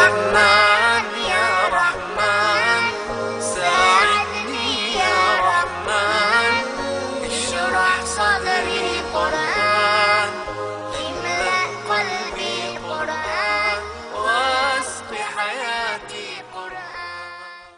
رحمن يا رحمن ساعدني يا رحمن اشرح صدري قرآن املأ قلبي قرآن واسق حياتي قرآن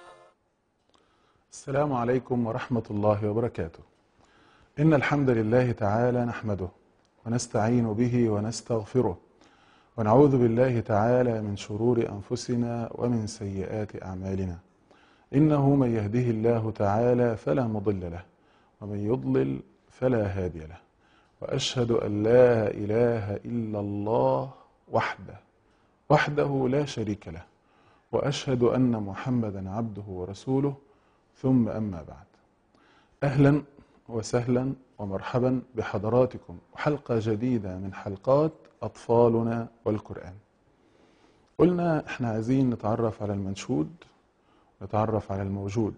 السلام عليكم ورحمة الله وبركاته. إن الحمد لله تعالى نحمده ونستعين به ونستغفره ونعوذ بالله تعالى من شرور أنفسنا ومن سيئات أعمالنا. إنه من يهده الله تعالى فلا مضل له ومن يضلل فلا هادي له. وأشهد أن لا إله إلا الله وحده وحده لا شريك له. وأشهد أن محمدا عبده ورسوله ثم أما بعد أهلا وسهلا ومرحبا بحضراتكم وحلقة جديدة من حلقات أطفالنا والقرآن قلنا احنا عايزين نتعرف على المنشود نتعرف على الموجود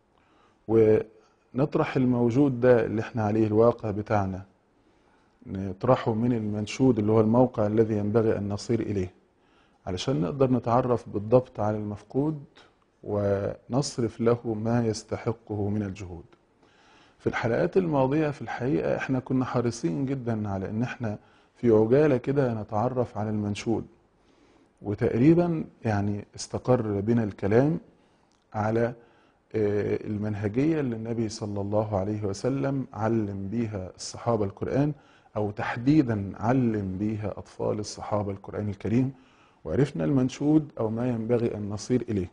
ونطرح الموجود ده اللي احنا عليه الواقع بتاعنا نطرحه من المنشود اللي هو الموقع الذي ينبغي أن نصير إليه علشان نقدر نتعرف بالضبط على المفقود ونصرف له ما يستحقه من الجهود في الحلقات الماضية في الحقيقة احنا كنا حريصين جدا على ان احنا في عجالة كده نتعرف على المنشود وتقريبا يعني استقر بنا الكلام على آه، المنهجية اللي النبي صلى الله عليه وسلم علم بيها الصحابة القرآن أو تحديدا علم بيها أطفال الصحابة القرآن الكريم وعرفنا المنشود أو ما ينبغي أن نصير إليه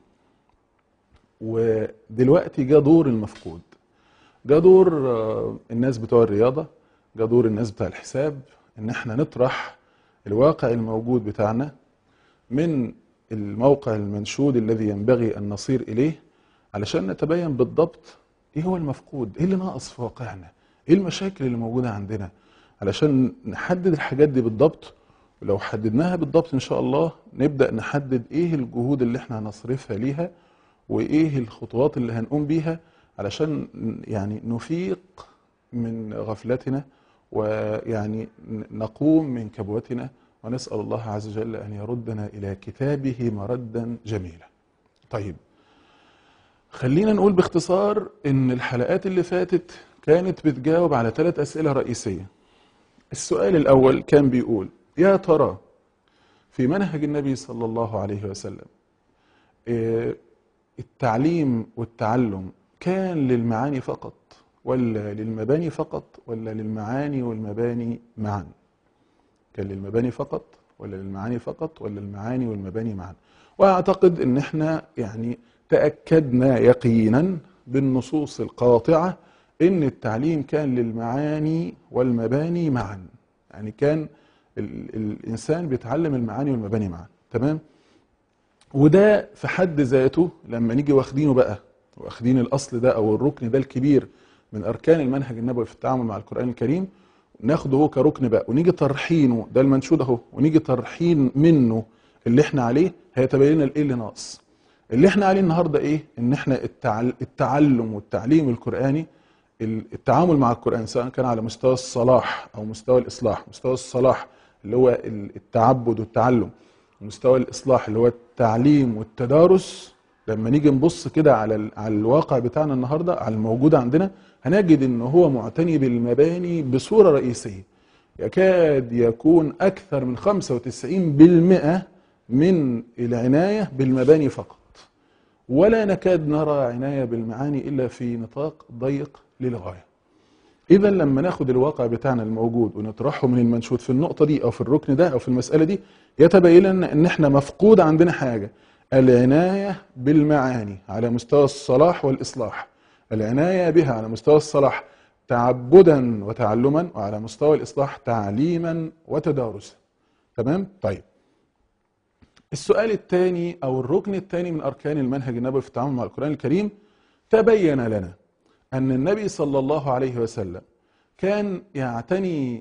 ودلوقتي جاء دور المفقود جاء دور آه، الناس بتوع الرياضة جاء دور الناس بتاع الحساب ان احنا نطرح الواقع الموجود بتاعنا من الموقع المنشود الذي ينبغي ان نصير اليه علشان نتبين بالضبط ايه هو المفقود ايه اللي ناقص في واقعنا ايه المشاكل اللي موجودة عندنا علشان نحدد الحاجات دي بالضبط ولو حددناها بالضبط ان شاء الله نبدأ نحدد ايه الجهود اللي احنا هنصرفها ليها وايه الخطوات اللي هنقوم بيها علشان يعني نفيق من غفلتنا ويعني نقوم من كبوتنا ونسأل الله عز وجل أن يردنا إلى كتابه مردا جميلا طيب خلينا نقول باختصار ان الحلقات اللي فاتت كانت بتجاوب على ثلاث أسئلة رئيسية السؤال الأول كان بيقول يا ترى في منهج النبي صلى الله عليه وسلم إيه، التعليم والتعلم كان للمعاني فقط ولا للمباني فقط ولا للمعاني والمباني معا كان للمباني فقط ولا للمعاني فقط ولا المعاني والمباني معا واعتقد ان احنا يعني تاكدنا يقينا بالنصوص القاطعه ان التعليم كان للمعاني والمباني معا يعني كان ال- الانسان بيتعلم المعاني والمباني معا تمام وده في حد ذاته لما نيجي واخدينه بقى واخدين الاصل ده او الركن ده الكبير من اركان المنهج النبوي في التعامل مع القران الكريم ناخده هو كركن بقى ونيجي طرحينه ده المنشود اهو ونيجي طرحين منه اللي احنا عليه هيتبين لنا ايه اللي ناقص اللي احنا عليه النهارده ايه ان احنا التعل- التعلم والتعليم القراني ال- التعامل مع القران سواء كان على مستوى الصلاح او مستوى الاصلاح مستوى الصلاح اللي هو ال- التعبد والتعلم مستوى الاصلاح اللي هو التعليم والتدارس لما نيجي نبص كده على ال- على الواقع بتاعنا النهارده على الموجود عندنا هنجد ان هو معتني بالمباني بصوره رئيسيه يكاد يكون اكثر من 95% من العنايه بالمباني فقط ولا نكاد نرى عنايه بالمعاني الا في نطاق ضيق للغايه اذا لما ناخد الواقع بتاعنا الموجود ونطرحه من المنشود في النقطه دي او في الركن ده او في المساله دي يتبين لنا ان احنا مفقود عندنا حاجه العنايه بالمعاني على مستوى الصلاح والاصلاح العنايه بها على مستوى الصلاح تعبدا وتعلما وعلى مستوى الاصلاح تعليما وتدارسا تمام طيب السؤال الثاني او الركن الثاني من اركان المنهج النبوي في التعامل مع القران الكريم تبين لنا ان النبي صلى الله عليه وسلم كان يعتني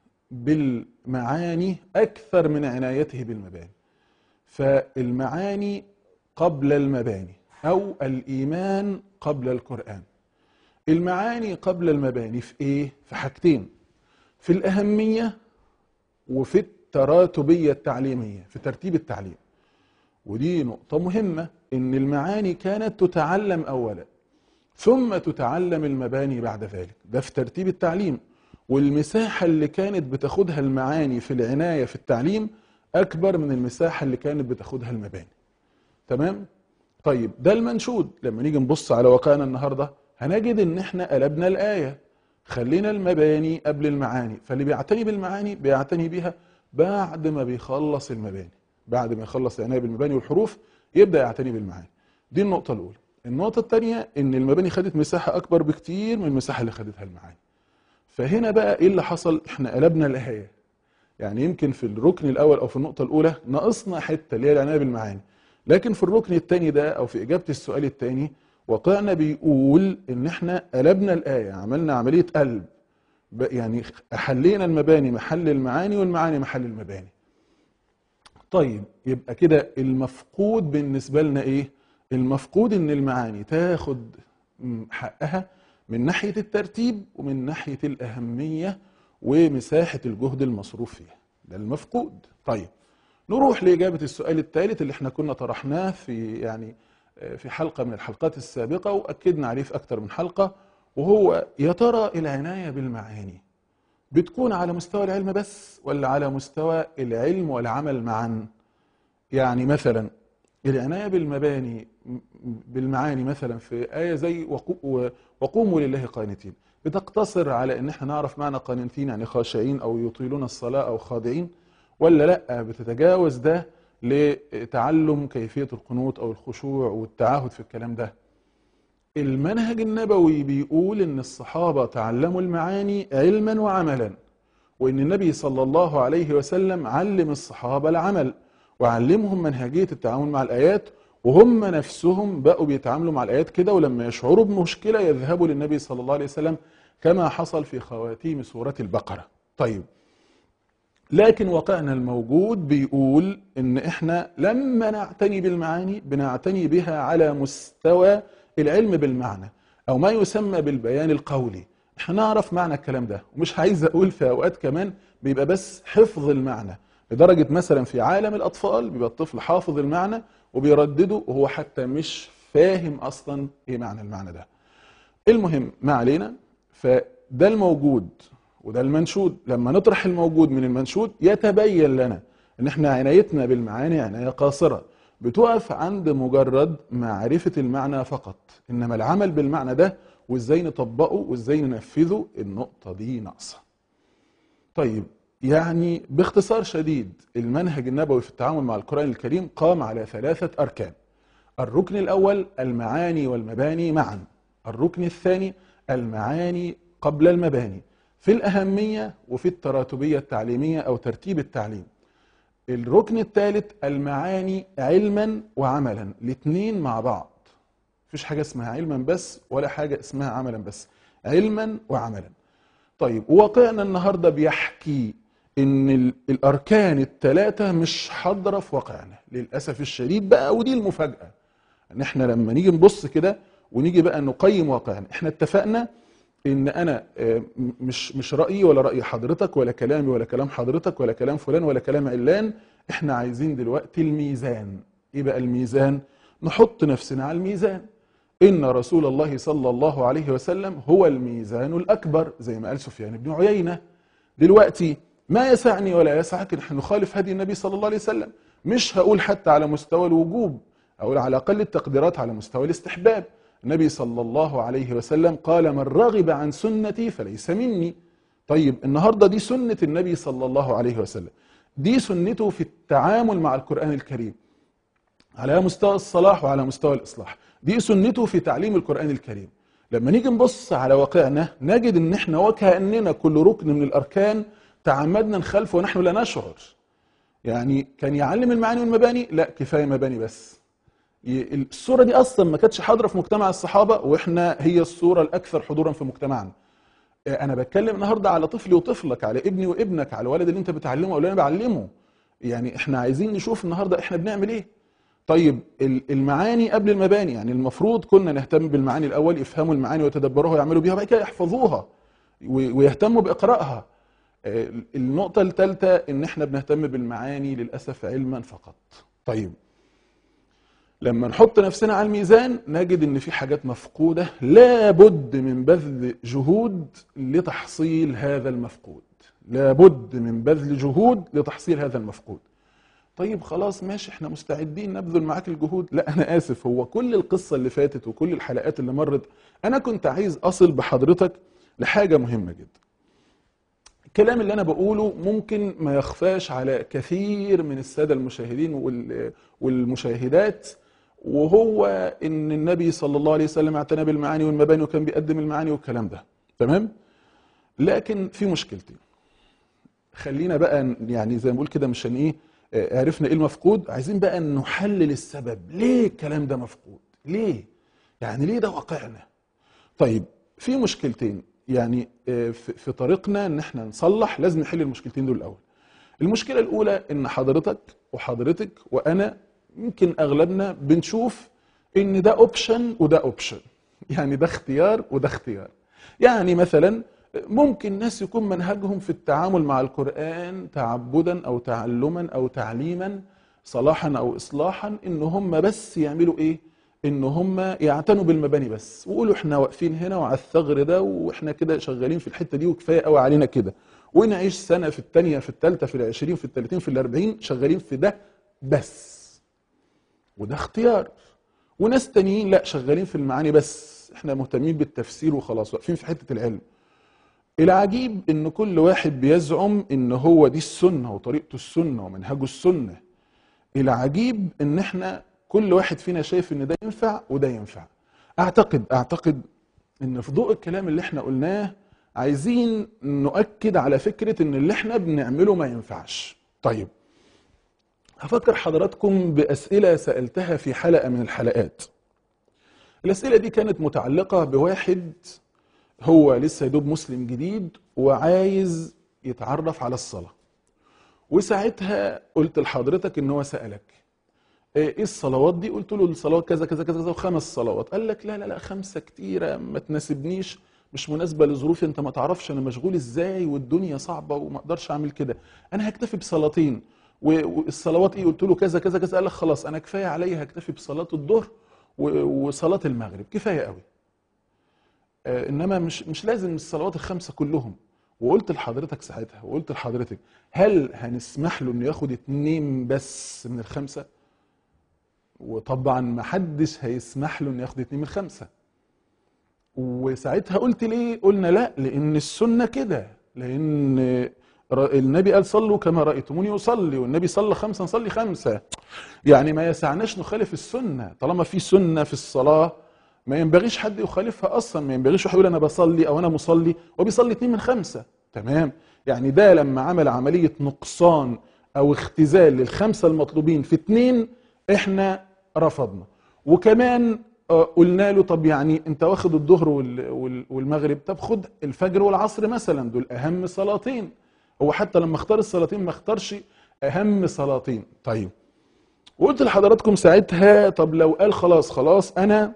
بالمعاني اكثر من عنايته بالمباني فالمعاني قبل المباني او الايمان قبل القران المعاني قبل المباني في ايه في حاجتين في الاهميه وفي التراتبيه التعليميه في ترتيب التعليم ودي نقطة مهمة إن المعاني كانت تتعلم أولا ثم تتعلم المباني بعد ذلك ده في ترتيب التعليم والمساحة اللي كانت بتاخدها المعاني في العناية في التعليم أكبر من المساحة اللي كانت بتاخدها المباني تمام؟ طيب ده المنشود لما نيجي نبص على واقعنا النهاردة هنجد إن إحنا قلبنا الآية خلينا المباني قبل المعاني فاللي بيعتني بالمعاني بيعتني بيها بعد ما بيخلص المباني بعد ما يخلص العناية بالمباني والحروف يبدأ يعتني بالمعاني دي النقطة الأولى النقطة الثانية إن المباني خدت مساحة أكبر بكتير من المساحة اللي خدتها المعاني فهنا بقى إيه اللي حصل إحنا قلبنا الآية يعني يمكن في الركن الأول أو في النقطة الأولى ناقصنا حتة اللي هي العناية بالمعاني لكن في الركن الثاني ده أو في إجابة السؤال الثاني واقعنا بيقول إن إحنا قلبنا الآية عملنا عملية قلب ب- يعني حلينا المباني محل المعاني والمعاني محل المباني طيب يبقى كده المفقود بالنسبة لنا ايه المفقود ان المعاني تاخد م- حقها من ناحية الترتيب ومن ناحية الأهمية ومساحة الجهد المصروف فيها ده المفقود طيب نروح لإجابة السؤال الثالث اللي احنا كنا طرحناه في يعني آه، في حلقة من الحلقات السابقة وأكدنا عليه في أكتر من حلقة وهو يا ترى العناية بالمعاني بتكون على مستوى العلم بس ولا على مستوى العلم والعمل معا يعني مثلا العناية بالمباني م- بالمعاني مثلا في آية زي وقو- وقوموا لله قانتين بتقتصر على ان احنا نعرف معنى قانتين يعني خاشعين او يطيلون الصلاة او خاضعين ولا لا بتتجاوز ده لتعلم كيفية القنوت او الخشوع والتعاهد في الكلام ده المنهج النبوي بيقول ان الصحابة تعلموا المعاني علما وعملا وان النبي صلى الله عليه وسلم علم الصحابة العمل وعلمهم منهجية التعامل مع الآيات وهم نفسهم بقوا بيتعاملوا مع الآيات كده ولما يشعروا بمشكلة يذهبوا للنبي صلى الله عليه وسلم كما حصل في خواتيم سورة البقرة طيب لكن واقعنا الموجود بيقول ان احنا لما نعتني بالمعاني بنعتني بها على مستوى العلم بالمعنى او ما يسمى بالبيان القولي احنا نعرف معنى الكلام ده ومش عايز اقول في اوقات كمان بيبقى بس حفظ المعنى لدرجة مثلا في عالم الاطفال بيبقى الطفل حافظ المعنى وبيردده وهو حتى مش فاهم اصلا ايه معنى المعنى ده المهم ما علينا فده الموجود وده المنشود لما نطرح الموجود من المنشود يتبين لنا ان احنا عنايتنا بالمعاني عناية قاصرة بتقف عند مجرد معرفة المعنى فقط انما العمل بالمعنى ده وازاي نطبقه وازاي ننفذه النقطة دي ناقصة طيب يعني باختصار شديد المنهج النبوي في التعامل مع القرآن الكريم قام على ثلاثة أركان الركن الأول المعاني والمباني معا الركن الثاني المعاني قبل المباني في الأهمية وفي التراتبية التعليمية أو ترتيب التعليم الركن الثالث المعاني علما وعملا الاثنين مع بعض مفيش حاجة اسمها علما بس ولا حاجة اسمها عملا بس علما وعملا طيب واقعنا النهارده بيحكي ان ال- الاركان الثلاثه مش حاضره في واقعنا للاسف الشديد بقى ودي المفاجاه ان احنا لما نيجي نبص كده ونيجي بقى نقيم واقعنا احنا اتفقنا ان انا آه، م- مش مش رايي ولا راي حضرتك ولا كلامي ولا كلام حضرتك ولا كلام فلان ولا كلام علان احنا عايزين دلوقتي الميزان ايه بقى الميزان نحط نفسنا على الميزان إن رسول الله صلى الله عليه وسلم هو الميزان الأكبر زي ما قال سفيان بن عيينة دلوقتي ما يسعني ولا يسعك نحن نخالف هدي النبي صلى الله عليه وسلم مش هقول حتى على مستوى الوجوب أقول على أقل التقديرات على مستوى الاستحباب النبي صلى الله عليه وسلم قال من رغب عن سنتي فليس مني طيب النهاردة دي سنة النبي صلى الله عليه وسلم دي سنته في التعامل مع القرآن الكريم على مستوى الصلاح وعلى مستوى الإصلاح دي سنته في تعليم القرآن الكريم لما نيجي نبص على واقعنا نجد ان احنا وكأننا كل ركن من الأركان تعمدنا نخالفه ونحن لا نشعر يعني كان يعلم المعاني والمباني لا كفاية مباني بس ي- الصورة دي أصلا ما كانتش حاضرة في مجتمع الصحابة وإحنا هي الصورة الأكثر حضورا في مجتمعنا انا بتكلم النهارده على طفلي وطفلك على ابني وابنك على الولد اللي انت بتعلمه او اللي انا بعلمه يعني احنا عايزين نشوف النهارده احنا بنعمل ايه طيب ال- المعاني قبل المباني يعني المفروض كنا نهتم بالمعاني الاول يفهموا المعاني ويتدبروها ويعملوا بيها وبعد كده يحفظوها و- ويهتموا باقرائها آه، النقطه الثالثه ان احنا بنهتم بالمعاني للاسف علما فقط طيب لما نحط نفسنا على الميزان نجد ان في حاجات مفقودة لابد من بذل جهود لتحصيل هذا المفقود لابد من بذل جهود لتحصيل هذا المفقود طيب خلاص ماشي احنا مستعدين نبذل معاك الجهود لا انا اسف هو كل القصة اللي فاتت وكل الحلقات اللي مرت انا كنت عايز اصل بحضرتك لحاجة مهمة جدا الكلام اللي انا بقوله ممكن ما يخفاش على كثير من الساده المشاهدين وال- والمشاهدات وهو ان النبي صلى الله عليه وسلم اعتنى بالمعاني والمباني وكان بيقدم المعاني والكلام ده تمام لكن في مشكلتين خلينا بقى ن- يعني زي ما بقول كده مش هن ايه آه، عرفنا ايه المفقود عايزين بقى نحلل السبب ليه الكلام ده مفقود ليه يعني ليه ده واقعنا طيب في مشكلتين يعني آه، في في طريقنا ان احنا نصلح لازم نحل المشكلتين دول الاول المشكله الاولى ان حضرتك وحضرتك وانا يمكن اغلبنا بنشوف ان ده اوبشن وده اوبشن يعني ده اختيار وده اختيار يعني مثلا ممكن ناس يكون منهجهم في التعامل مع القرآن تعبدا أو تعلما أو تعليما صلاحا أو إصلاحا إن هم بس يعملوا إيه؟ إن هم يعتنوا بالمباني بس ويقولوا إحنا واقفين هنا وعلى الثغر ده وإحنا كده شغالين في الحتة دي وكفاية قوي علينا كده ونعيش سنة في الثانية في الثالثة في العشرين في الثلاثين في الأربعين شغالين في ده بس وده اختيار وناس تانيين لا شغالين في المعاني بس احنا مهتمين بالتفسير وخلاص واقفين في حتة العلم العجيب ان كل واحد بيزعم ان هو دي السنة وطريقته السنة ومنهجه السنة العجيب ان احنا كل واحد فينا شايف ان ده ينفع وده ينفع اعتقد اعتقد ان في ضوء الكلام اللي احنا قلناه عايزين نؤكد على فكرة ان اللي احنا بنعمله ما ينفعش طيب هفكر حضراتكم بأسئلة سألتها في حلقة من الحلقات الأسئلة دي كانت متعلقة بواحد هو لسه يدوب مسلم جديد وعايز يتعرف على الصلاة وساعتها قلت لحضرتك ان هو سألك ايه الصلوات دي قلت له الصلوات كذا كذا كذا كذا وخمس صلوات قال لك لا لا لا خمسة كتيرة ما تناسبنيش مش مناسبة لظروفي انت ما تعرفش انا مشغول ازاي والدنيا صعبة وما اقدرش اعمل كده انا هكتفي بصلاتين و- والصلوات ايه قلت له كذا كذا كذا قال لك خلاص انا كفاية عليا هكتفي بصلاة الظهر و- وصلاة المغرب كفاية قوي آه، انما مش مش لازم الصلوات الخمسه كلهم وقلت لحضرتك ساعتها وقلت لحضرتك هل هنسمح له انه ياخد اتنين بس من الخمسه وطبعا ما حدش هيسمح له انه ياخد اتنين من الخمسه وساعتها قلت ليه قلنا لا لان السنه كده لان ر- النبي قال صلوا كما رايتموني اصلي والنبي صلى خمسه نصلي خمسه يعني ما يسعناش نخالف السنه طالما في سنه في الصلاه ما ينبغيش حد يخالفها اصلا ما ينبغيش واحد يقول انا بصلي او انا مصلي وبيصلي اتنين من خمسه تمام يعني ده لما عمل عمليه نقصان او اختزال للخمسه المطلوبين في اتنين احنا رفضنا وكمان آه، قلنا له طب يعني انت واخد الظهر وال- وال- والمغرب طب خد الفجر والعصر مثلا دول اهم صلاتين هو حتى لما اختار الصلاتين ما اختارش اهم صلاتين طيب وقلت لحضراتكم ساعتها طب لو قال خلاص خلاص انا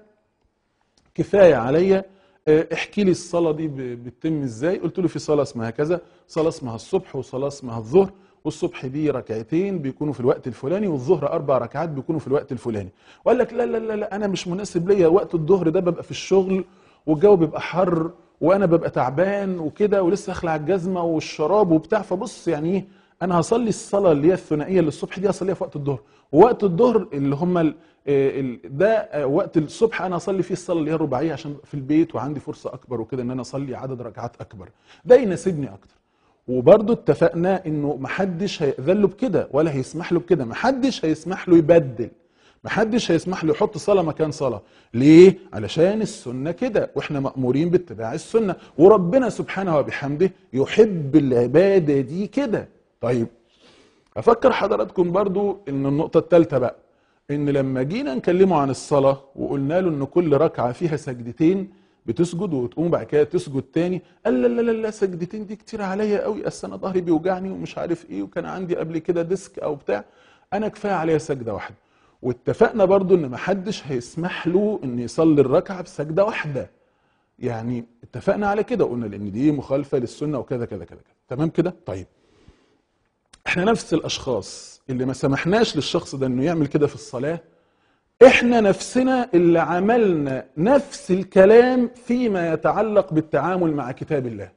كفايه عليا آه، احكي لي الصلاه دي ب- بتتم ازاي قلت له في صلاه اسمها كذا صلاه اسمها الصبح وصلاه اسمها الظهر والصبح دي ركعتين بيكونوا في الوقت الفلاني والظهر اربع ركعات بيكونوا في الوقت الفلاني وقال لك لا لا لا لا انا مش مناسب ليا وقت الظهر ده ببقى في الشغل والجو بيبقى حر وانا ببقى تعبان وكده ولسه اخلع الجزمه والشراب وبتاع فبص يعني ايه انا هصلي الصلاه اللي هي الثنائيه اللي الصبح دي هصليها في وقت الظهر ووقت الظهر اللي هم ال- آه، ال- ده آه، وقت الصبح انا اصلي فيه الصلاه اللي هي الرباعيه عشان أبقى في البيت وعندي فرصه اكبر وكده ان انا اصلي عدد ركعات اكبر ده يناسبني اكتر وبرضه اتفقنا انه محدش هيأذن له بكده ولا هيسمح له بكده محدش هيسمح له يبدل محدش هيسمح له يحط صلاه مكان صلاه ليه علشان السنه كده واحنا مأمورين باتباع السنه وربنا سبحانه وبحمده يحب العباده دي كده طيب افكر حضراتكم برضو ان النقطه الثالثه بقى ان لما جينا نكلمه عن الصلاه وقلنا له ان كل ركعه فيها سجدتين بتسجد وتقوم بعد كده تسجد تاني قال لا لا لا لا سجدتين دي كتير عليا قوي اصل انا ظهري بيوجعني ومش عارف ايه وكان عندي قبل كده ديسك او بتاع انا كفايه عليا سجده واحده واتفقنا برضو ان محدش هيسمح له ان يصلي الركعه بسجده واحده يعني اتفقنا على كده قلنا لان دي مخالفه للسنه وكذا كذا كذا كذا تمام كده طيب احنا نفس الاشخاص اللي ما سمحناش للشخص ده انه يعمل كده في الصلاه احنا نفسنا اللي عملنا نفس الكلام فيما يتعلق بالتعامل مع كتاب الله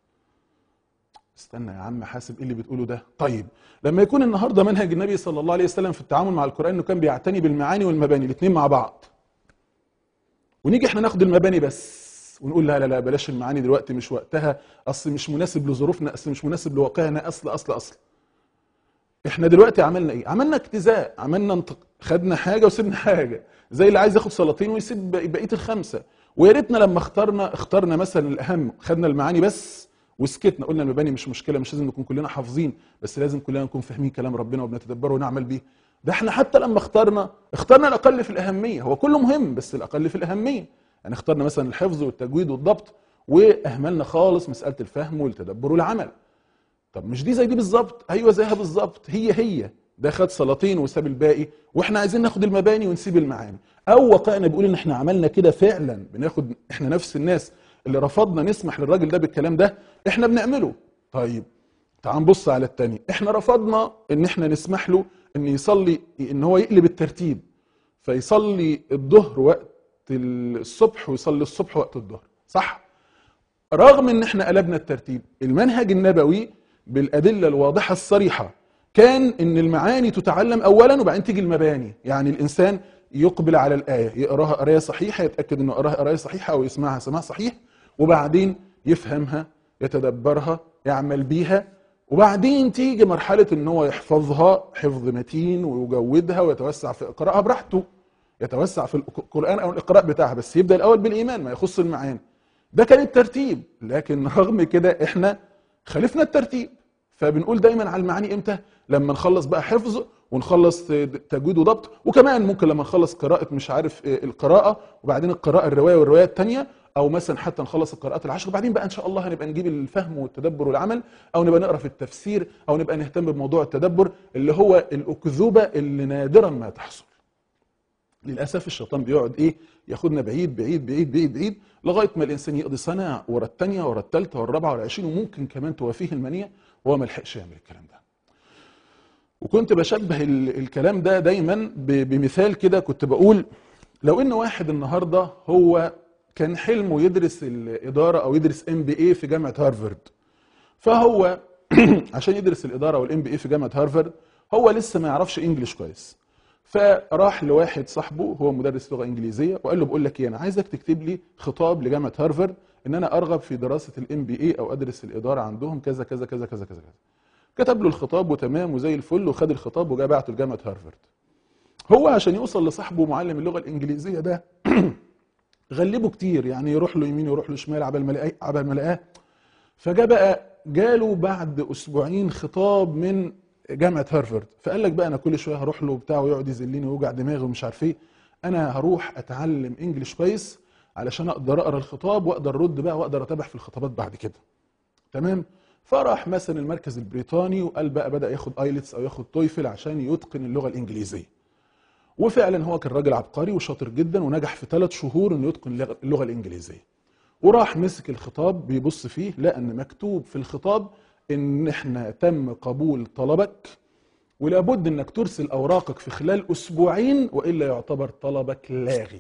استنى يا عم حاسب ايه اللي بتقوله ده طيب لما يكون النهارده منهج النبي صلى الله عليه وسلم في التعامل مع القران انه كان بيعتني بالمعاني والمباني الاثنين مع بعض ونيجي احنا ناخد المباني بس ونقول لا لا لا بلاش المعاني دلوقتي مش وقتها اصل مش مناسب لظروفنا اصل مش مناسب لواقعنا اصل اصل اصل احنا دلوقتي عملنا ايه عملنا اجتزاء عملنا انتق... خدنا حاجه وسيبنا حاجه زي اللي عايز ياخد سلاطين ويسيب بق- بقيه الخمسه ويا ريتنا لما اخترنا اخترنا مثلا الاهم خدنا المعاني بس وسكتنا قلنا المباني مش مشكله مش لازم نكون كلنا حافظين بس لازم كلنا نكون فاهمين كلام ربنا وبنتدبره ونعمل بيه ده احنا حتى لما اخترنا اخترنا الاقل في الاهميه هو كله مهم بس الاقل في الاهميه يعني اخترنا مثلا الحفظ والتجويد والضبط واهملنا خالص مساله الفهم والتدبر والعمل طب مش دي زي دي بالظبط ايوه زيها بالظبط هي هي ده خد سلاطين وساب الباقي واحنا عايزين ناخد المباني ونسيب المعاني او واقعنا بيقول ان احنا عملنا كده فعلا بناخد احنا نفس الناس اللي رفضنا نسمح للراجل ده بالكلام ده احنا بنعمله طيب تعال نبص على التاني احنا رفضنا ان احنا نسمح له ان يصلي ان هو يقلب الترتيب فيصلي الظهر وقت الصبح ويصلي الصبح وقت الظهر صح رغم ان احنا قلبنا الترتيب المنهج النبوي بالادله الواضحه الصريحه كان ان المعاني تتعلم اولا وبعدين تيجي المباني يعني الانسان يقبل على الايه يقراها قرايه صحيحه يتاكد انه قراها قرايه صحيحه او يسمعها سماع صحيح وبعدين يفهمها يتدبرها يعمل بيها وبعدين تيجي مرحله ان هو يحفظها حفظ متين ويجودها ويتوسع في اقراءها براحته يتوسع في القران او الاقراء بتاعها بس يبدا الاول بالايمان ما يخص المعاني ده كان الترتيب لكن رغم كده احنا خالفنا الترتيب فبنقول دايما على المعاني امتى لما نخلص بقى حفظ ونخلص تجويد وضبط وكمان ممكن لما نخلص قراءة مش عارف القراءة وبعدين القراءة الرواية والرواية التانية او مثلا حتى نخلص القراءات العشر وبعدين بقى ان شاء الله هنبقى نجيب الفهم والتدبر والعمل او نبقى نقرا في التفسير او نبقى نهتم بموضوع التدبر اللي هو الاكذوبة اللي نادرا ما تحصل للاسف الشيطان بيقعد ايه ياخدنا بعيد بعيد بعيد بعيد بعيد لغايه ما الانسان يقضي سنه ورا الثانيه ورا الثالثه ورا الرابعه ورا العشرين وممكن كمان توافيه المنيه وهو ما لحقش يعمل الكلام ده. وكنت بشبه ال- الكلام ده دايما ب- بمثال كده كنت بقول لو ان واحد النهارده هو كان حلمه يدرس الاداره او يدرس ام بي اي في جامعه هارفارد فهو عشان يدرس الاداره والام بي اي في جامعه هارفارد هو لسه ما يعرفش انجليش كويس فراح لواحد صاحبه هو مدرس لغه انجليزيه وقال له بقول لك ايه انا عايزك تكتب لي خطاب لجامعه هارفارد ان انا ارغب في دراسه الام بي اي او ادرس الاداره عندهم كذا كذا كذا كذا كذا كذا كتب له الخطاب وتمام وزي الفل وخد الخطاب وجا بعته لجامعه هارفارد هو عشان يوصل لصاحبه معلم اللغه الانجليزيه ده غلبه كتير يعني يروح له يمين يروح له شمال عبال ما لقاه عبال ما لقاه فجاء بقى جاله بعد اسبوعين خطاب من جامعه هارفارد فقال لك بقى انا كل شويه هروح له بتاع ويقعد يذلني ويوجع دماغي ومش عارف ايه انا هروح اتعلم انجليش كويس علشان اقدر اقرا الخطاب واقدر ارد بقى واقدر اتابع في الخطابات بعد كده تمام فراح مثلا المركز البريطاني وقال بقى بدا ياخد ايلتس او ياخد تويفل عشان يتقن اللغه الانجليزيه وفعلا هو كان راجل عبقري وشاطر جدا ونجح في ثلاث شهور انه يتقن اللغه الانجليزيه وراح مسك الخطاب بيبص فيه لقى ان مكتوب في الخطاب ان احنا تم قبول طلبك ولابد انك ترسل اوراقك في خلال اسبوعين والا يعتبر طلبك لاغي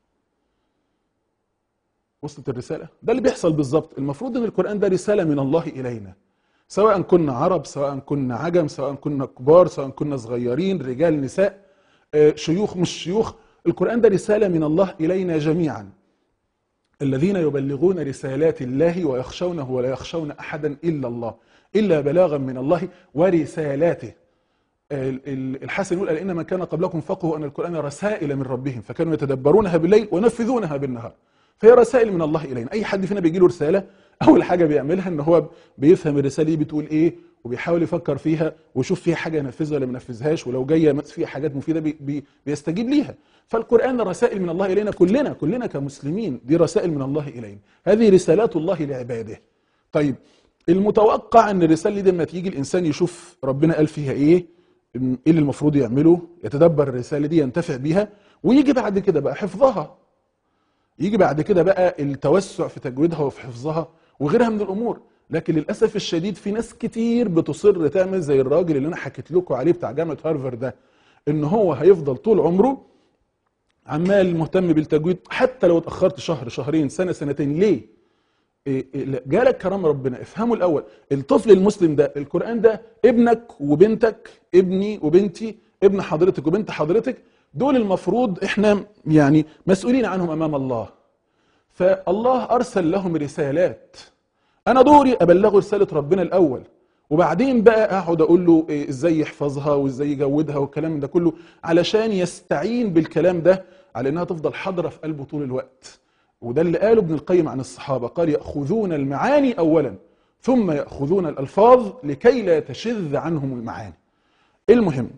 وصلت الرساله ده اللي بيحصل بالظبط المفروض ان القران ده رساله من الله الينا سواء كنا عرب سواء كنا عجم سواء كنا كبار سواء كنا صغيرين رجال نساء آه، شيوخ مش شيوخ القران ده رساله من الله الينا جميعا الذين يبلغون رسالات الله ويخشونه ولا يخشون احدا الا الله الا بلاغا من الله ورسالاته ال- ال- الحسن يقول لان من كان قبلكم فقهوا ان القران رسائل من ربهم فكانوا يتدبرونها بالليل وينفذونها بالنهار فهي رسائل من الله الينا اي حد فينا بيجي له رساله اول حاجه بيعملها ان هو بيفهم الرساله دي بتقول ايه وبيحاول يفكر فيها ويشوف فيها حاجه ينفذها ولا ما ينفذهاش ولو جايه فيها حاجات مفيده بي بي بيستجيب ليها فالقران رسائل من الله الينا كلنا كلنا كمسلمين دي رسائل من الله الينا هذه رسالات الله لعباده طيب المتوقع ان الرساله دي لما تيجي الانسان يشوف ربنا قال فيها ايه ايه اللي المفروض يعمله يتدبر الرساله دي ينتفع بيها ويجي بعد كده بقى حفظها يجي بعد كده بقى التوسع في تجويدها وفي حفظها وغيرها من الامور لكن للاسف الشديد في ناس كتير بتصر تعمل زي الراجل اللي انا حكيت لكم عليه بتاع جامعه هارفارد ده ان هو هيفضل طول عمره عمال مهتم بالتجويد حتى لو اتاخرت شهر شهرين سنه سنتين ليه إيه إيه لا، جالك كرم ربنا افهموا الاول الطفل المسلم ده القران ده ابنك وبنتك ابني وبنتي ابن حضرتك وبنت حضرتك دول المفروض احنا يعني مسؤولين عنهم امام الله فالله ارسل لهم رسالات انا دوري ابلغه رساله ربنا الاول وبعدين بقى اقعد اقول له إيه ازاي يحفظها وازاي يجودها والكلام ده كله علشان يستعين بالكلام ده على انها تفضل حاضره في قلبه طول الوقت وده اللي قاله ابن القيم عن الصحابه قال ياخذون المعاني اولا ثم ياخذون الالفاظ لكي لا تشذ عنهم المعاني المهم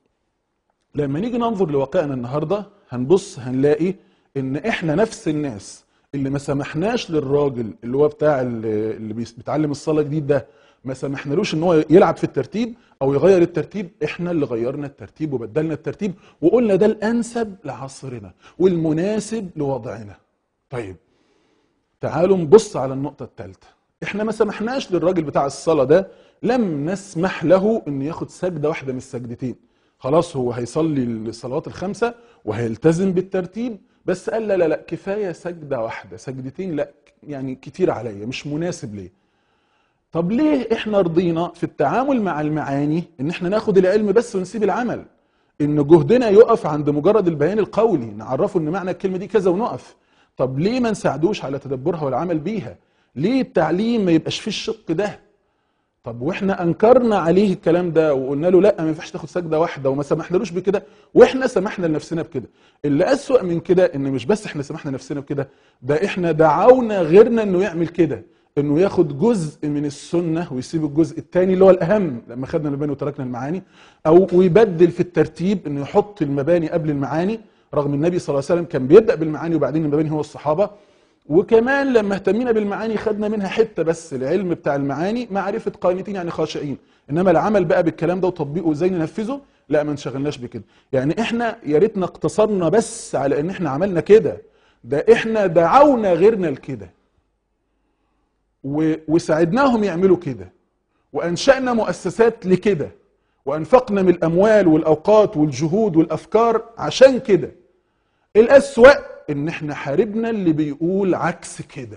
لما نيجي ننظر لواقعنا النهارده هنبص هنلاقي ان احنا نفس الناس اللي ما سمحناش للراجل اللي هو بتاع ال- اللي بيس- بيتعلم الصلاه جديد ده ما سمحنالوش ان هو يلعب في الترتيب او يغير الترتيب احنا اللي غيرنا الترتيب وبدلنا الترتيب وقلنا ده الانسب لعصرنا والمناسب لوضعنا طيب تعالوا نبص على النقطة الثالثة احنا ما سمحناش للراجل بتاع الصلاة ده لم نسمح له انه ياخد سجدة واحدة من السجدتين خلاص هو هيصلي الصلوات الخمسة وهيلتزم بالترتيب بس قال لا لا لا كفاية سجدة واحدة سجدتين لا يعني كتير عليا مش مناسب ليه طب ليه احنا رضينا في التعامل مع المعاني ان احنا ناخد العلم بس ونسيب العمل ان جهدنا يقف عند مجرد البيان القولي نعرفه ان معنى الكلمه دي كذا ونقف طب ليه ما نساعدوش على تدبرها والعمل بيها ليه التعليم ما يبقاش فيه الشق ده طب واحنا انكرنا عليه الكلام ده وقلنا له لا ما ينفعش تاخد سجده واحده وما سمحنالوش بكده واحنا سمحنا لنفسنا بكده اللي اسوأ من كده ان مش بس احنا سمحنا لنفسنا بكده ده احنا دعونا غيرنا انه يعمل كده انه ياخد جزء من السنه ويسيب الجزء الثاني اللي هو الاهم لما خدنا المباني وتركنا المعاني او ويبدل في الترتيب انه يحط المباني قبل المعاني رغم النبي صلى الله عليه وسلم كان بيبدا بالمعاني وبعدين المباني هو الصحابه وكمان لما اهتمينا بالمعاني خدنا منها حته بس العلم بتاع المعاني معرفه قانتين يعني خاشعين انما العمل بقى بالكلام ده وتطبيقه ازاي ننفذه لا ما انشغلناش بكده يعني احنا يا ريتنا اقتصرنا بس على ان احنا عملنا كده ده احنا دعونا غيرنا لكده و- وساعدناهم يعملوا كده وانشانا مؤسسات لكده وانفقنا من الاموال والاوقات والجهود والافكار عشان كده الاسوا ان احنا حاربنا اللي بيقول عكس كده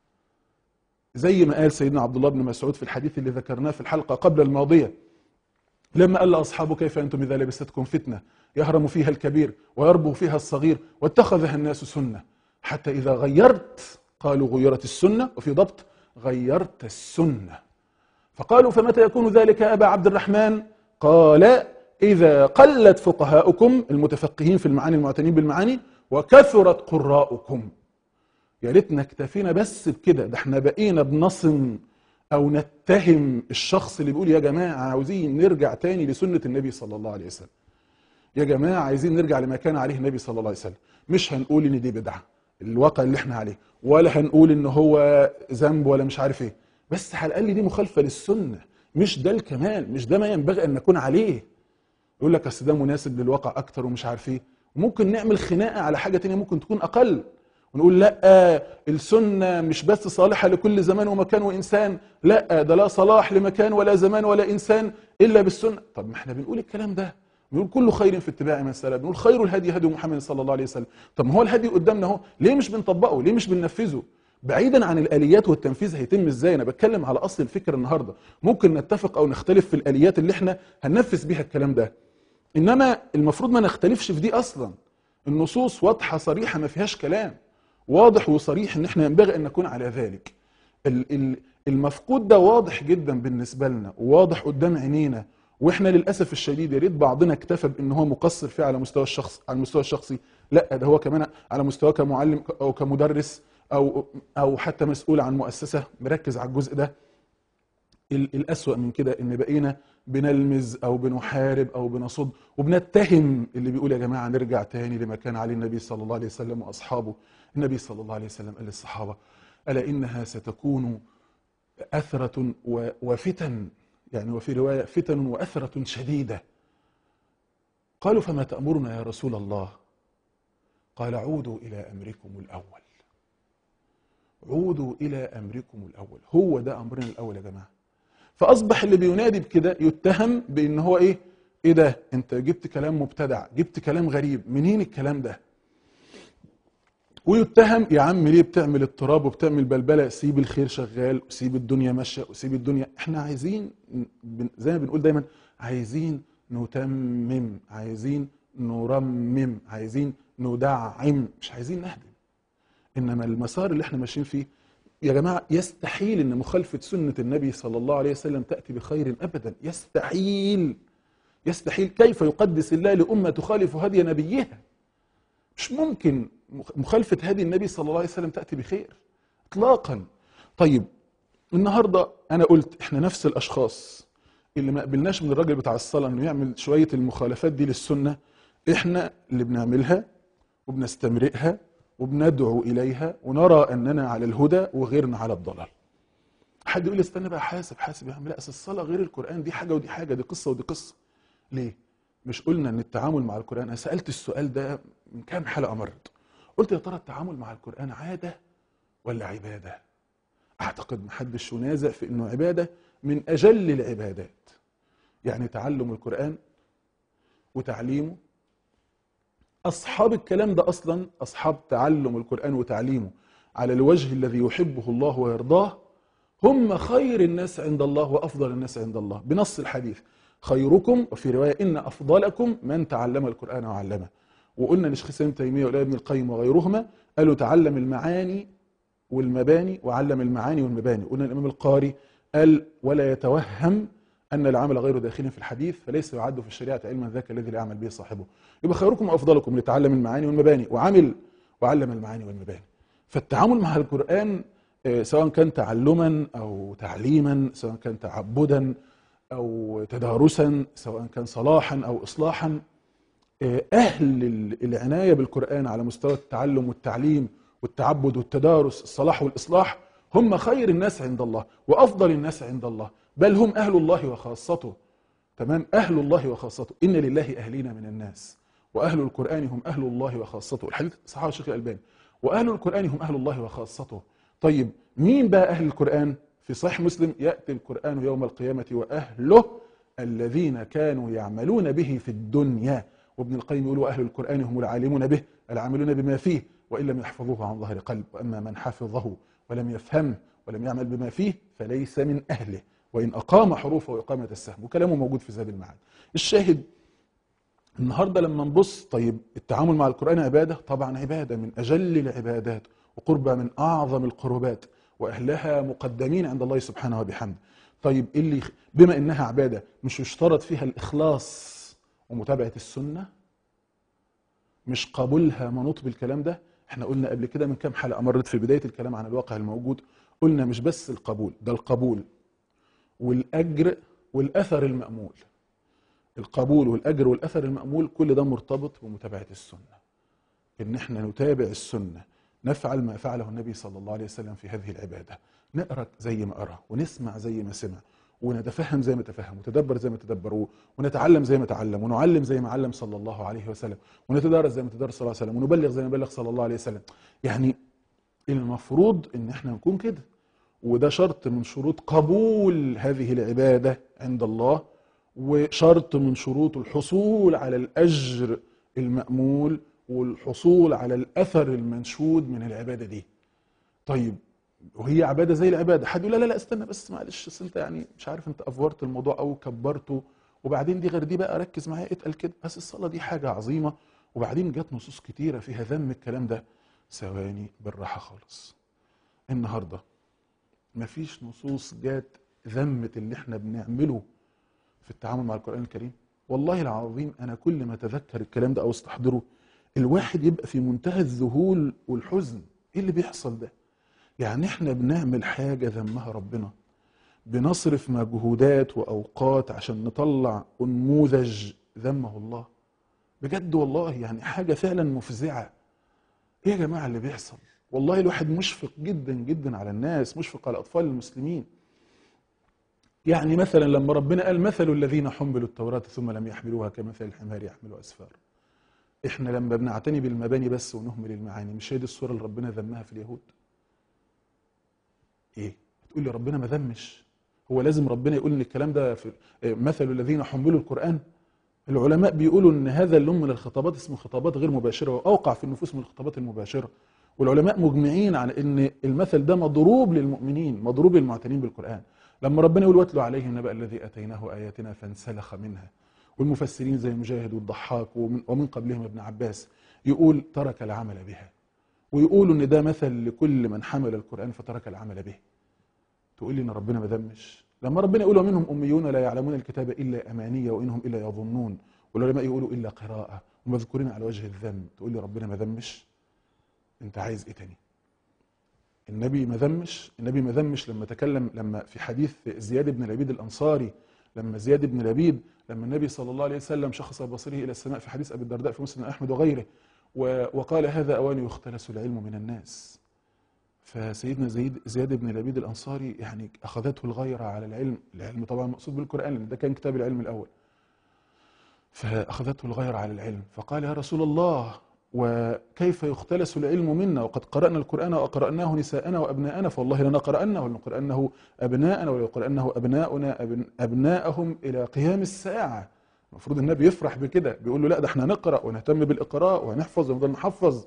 زي ما قال سيدنا عبد الله بن مسعود في الحديث اللي ذكرناه في الحلقه قبل الماضيه لما قال لاصحابه كيف انتم اذا لبستكم فتنه يهرم فيها الكبير ويربو فيها الصغير واتخذها الناس سنه حتى اذا غيرت قالوا غيرت السنه وفي ضبط غيرت السنه فقالوا فمتى يكون ذلك يا ابا عبد الرحمن قال اذا قلت فقهاؤكم المتفقهين في المعاني المعتنين بالمعاني وكثرت قراءكم يا ريتنا اكتفينا بس بكده ده احنا بقينا بنصم او نتهم الشخص اللي بيقول يا جماعه عاوزين نرجع تاني لسنه النبي صلى الله عليه وسلم يا جماعه عايزين نرجع لما كان عليه النبي صلى الله عليه وسلم مش هنقول ان دي بدعه الواقع اللي احنا عليه ولا هنقول ان هو ذنب ولا مش عارف ايه بس على الاقل دي مخالفه للسنه مش ده الكمال مش ده ما ينبغي ان نكون عليه يقول لك اصل ده مناسب للواقع اكتر ومش عارف ايه ممكن نعمل خناقه على حاجه تانية ممكن تكون اقل ونقول لا السنه مش بس صالحه لكل زمان ومكان وانسان لا ده لا صلاح لمكان ولا زمان ولا انسان الا بالسنه طب ما احنا بنقول الكلام ده بنقول كل خير في اتباع من سلف بنقول خير الهدي هدي محمد صلى الله عليه وسلم طب ما هو الهدي قدامنا اهو ليه مش بنطبقه ليه مش بننفذه بعيدا عن الاليات والتنفيذ هيتم ازاي انا بتكلم على اصل الفكره النهارده ممكن نتفق او نختلف في الاليات اللي احنا هننفذ بيها الكلام ده انما المفروض ما نختلفش في دي اصلا النصوص واضحه صريحه ما فيهاش كلام واضح وصريح ان احنا ينبغي ان نكون على ذلك ال- ال- المفقود ده واضح جدا بالنسبه لنا وواضح قدام عينينا واحنا للاسف الشديد يا ريت بعضنا اكتفى بان هو مقصر فيه على مستوى الشخص على المستوى الشخصي لا ده هو كمان على مستوى كمعلم او كمدرس او او حتى مسؤول عن مؤسسه مركز على الجزء ده ال- الأسوأ من كده إن بقينا بنلمز أو بنحارب أو بنصد وبنتهم اللي بيقول يا جماعة نرجع تاني لما كان عليه النبي صلى الله عليه وسلم وأصحابه النبي صلى الله عليه وسلم قال للصحابة ألا إنها ستكون أثرة و- وفتن يعني وفي رواية فتن وأثرة شديدة قالوا فما تأمرنا يا رسول الله قال عودوا إلى أمركم الأول عودوا إلى أمركم الأول هو ده أمرنا الأول يا جماعة فأصبح اللي بينادي بكده يتهم بأن هو إيه إيه ده أنت جبت كلام مبتدع جبت كلام غريب منين الكلام ده ويتهم يا عم ليه بتعمل اضطراب وبتعمل بلبله سيب الخير شغال وسيب الدنيا ماشيه وسيب الدنيا احنا عايزين بن- زي ما بنقول دايما عايزين نتمم عايزين نرمم عايزين ندعم مش عايزين نهدم انما المسار اللي احنا ماشيين فيه يا جماعه يستحيل ان مخالفه سنه النبي صلى الله عليه وسلم تاتي بخير ابدا يستحيل يستحيل كيف يقدس الله لامه تخالف هدي نبيها مش ممكن مخ- مخالفه هدي النبي صلى الله عليه وسلم تاتي بخير اطلاقا طيب النهارده انا قلت احنا نفس الاشخاص اللي ما قبلناش من الراجل بتاع الصلاه انه يعمل شويه المخالفات دي للسنه احنا اللي بنعملها وبنستمرئها وبندعو اليها ونرى اننا على الهدى وغيرنا على الضلال حد يقول لي استنى بقى حاسب حاسب يا عم لا اصل الصلاه غير القران دي حاجه ودي حاجه دي قصه ودي قصه ليه مش قلنا ان التعامل مع القران انا سالت السؤال ده من كام حلقه مرت قلت يا ترى التعامل مع القران عاده ولا عباده اعتقد محدش ينازع في انه عباده من اجل العبادات يعني تعلم القران وتعليمه اصحاب الكلام ده اصلا اصحاب تعلم القران وتعليمه على الوجه الذي يحبه الله ويرضاه هم خير الناس عند الله وافضل الناس عند الله بنص الحديث خيركم وفي روايه ان افضلكم من تعلم القران وعلمه وقلنا لشيخ الاسلام ابن تيميه ولا ابن القيم وغيرهما قالوا تعلم المعاني والمباني وعلم المعاني والمباني قلنا الامام القاري قال ولا يتوهم ان العمل غير داخل في الحديث فليس يعد في الشريعه علما ذاك الذي لا يعمل به صاحبه يبقى خيركم وافضلكم لتعلم المعاني والمباني وعمل وعلم المعاني والمباني فالتعامل مع القران آه، سواء كان تعلما او تعليما سواء كان تعبدا او تدارسا سواء كان صلاحا او اصلاحا آه، اهل ال- العنايه بالقران على مستوى التعلم والتعليم والتعبد والتدارس الصلاح والاصلاح هم خير الناس عند الله وافضل الناس عند الله بل هم اهل الله وخاصته تمام اهل الله وخاصته ان لله اهلين من الناس واهل القران هم اهل الله وخاصته الحديث صححه الشيخ الالباني واهل القران هم اهل الله وخاصته طيب مين بقى اهل القران في صحيح مسلم ياتي القران يوم القيامه واهله الذين كانوا يعملون به في الدنيا وابن القيم يقول واهل القران هم العالمون به العاملون بما فيه وان لم يحفظوه عن ظهر قلب واما من حفظه ولم يفهم ولم يعمل بما فيه فليس من اهله وان اقام حروفه واقامه السهم وكلامه موجود في زاد المعاد الشاهد النهارده لما نبص طيب التعامل مع القران عباده طبعا عباده من اجل العبادات وقربة من اعظم القربات واهلها مقدمين عند الله سبحانه وبحمده طيب إيه اللي يخ- بما انها عباده مش يشترط فيها الاخلاص ومتابعه السنه مش قبولها منوط بالكلام ده احنا قلنا قبل كده من كام حلقه مرت في بدايه الكلام عن الواقع الموجود قلنا مش بس القبول ده القبول والاجر والاثر المامول القبول والاجر والاثر المامول كل ده مرتبط بمتابعه السنه ان احنا نتابع السنه نفعل ما فعله النبي صلى الله عليه وسلم في هذه العباده نقرا زي ما قرا ونسمع زي ما سمع ونتفهم زي ما تفهم وتدبر زي ما تدبر ونتعلم زي ما تعلم ونعلم زي ما علم صلى الله عليه وسلم ونتدارس زي ما تدارس صلى الله عليه وسلم ونبلغ زي ما بلغ صلى الله عليه وسلم يعني المفروض ان احنا نكون كده وده شرط من شروط قبول هذه العباده عند الله وشرط من شروط الحصول على الاجر المامول والحصول على الاثر المنشود من العباده دي طيب وهي عباده زي العباده حد يقول لا لا لا استنى بس معلش أصل انت يعني مش عارف انت افورت الموضوع او كبرته وبعدين دي غير دي بقى ركز معايا اتقل كده بس الصلاه دي حاجه عظيمه وبعدين جت نصوص كتيره فيها ذم الكلام ده ثواني بالراحه خالص النهارده مفيش نصوص جات ذمت اللي احنا بنعمله في التعامل مع القران الكريم والله العظيم انا كل ما اتذكر الكلام ده او استحضره الواحد يبقى في منتهى الذهول والحزن ايه اللي بيحصل ده يعني احنا بنعمل حاجه ذمها ربنا بنصرف مجهودات واوقات عشان نطلع انموذج ذمه الله بجد والله يعني حاجه فعلا مفزعه ايه يا جماعه اللي بيحصل والله الواحد مشفق جدا جدا على الناس مشفق على اطفال المسلمين يعني مثلا لما ربنا قال مثل الذين حملوا التوراة ثم لم يحملوها كمثل الحمار يحمل أسفار احنا لما بنعتني بالمباني بس ونهمل المعاني مش هي دي الصورة اللي ربنا ذمها في اليهود ايه تقول لي ربنا ما ذمش هو لازم ربنا يقول ان الكلام ده في إيه، مثل الذين حملوا القرآن العلماء بيقولوا ان هذا اللون من الخطابات اسمه خطابات غير مباشرة واوقع في النفوس من الخطابات المباشرة والعلماء مجمعين على ان المثل ده مضروب للمؤمنين مضروب للمعتنين بالقران لما ربنا يقول واتلو عليهم النبأ الذي اتيناه اياتنا فانسلخ منها والمفسرين زي مجاهد والضحاك ومن, ومن قبلهم ابن عباس يقول ترك العمل بها ويقولوا ان ده مثل لكل من حمل القران فترك العمل به تقول لي ان ربنا ما ذمش لما ربنا يقول ومنهم اميون لا يعلمون الكتاب الا امانيه وانهم الا يظنون والعلماء يقولوا الا قراءه ومذكورين على وجه الذم تقول لي ربنا ما ذمش انت عايز ايه تاني النبي ما ذمش النبي ما ذمش لما تكلم لما في حديث زياد بن لبيد الانصاري لما زياد بن لبيد لما النبي صلى الله عليه وسلم شخص بصره الى السماء في حديث ابي الدرداء في مسلم احمد وغيره و- وقال هذا اوان يختلس العلم من الناس فسيدنا زيد زياد بن لبيد الانصاري يعني اخذته الغيره على العلم العلم طبعا مقصود بالقران لان ده كان كتاب العلم الاول فاخذته الغيره على العلم فقال يا رسول الله وكيف يختلس العلم منا وقد قرانا القران وقراناه نساءنا وابناءنا فوالله لنا قرانه ولنقرانه ابناءنا وليقرانه ابناؤنا أبن ابناءهم الى قيام الساعه المفروض النبي يفرح بكده بيقول له لا ده احنا نقرا ونهتم بالاقراء وهنحفظ ونفضل نحفظ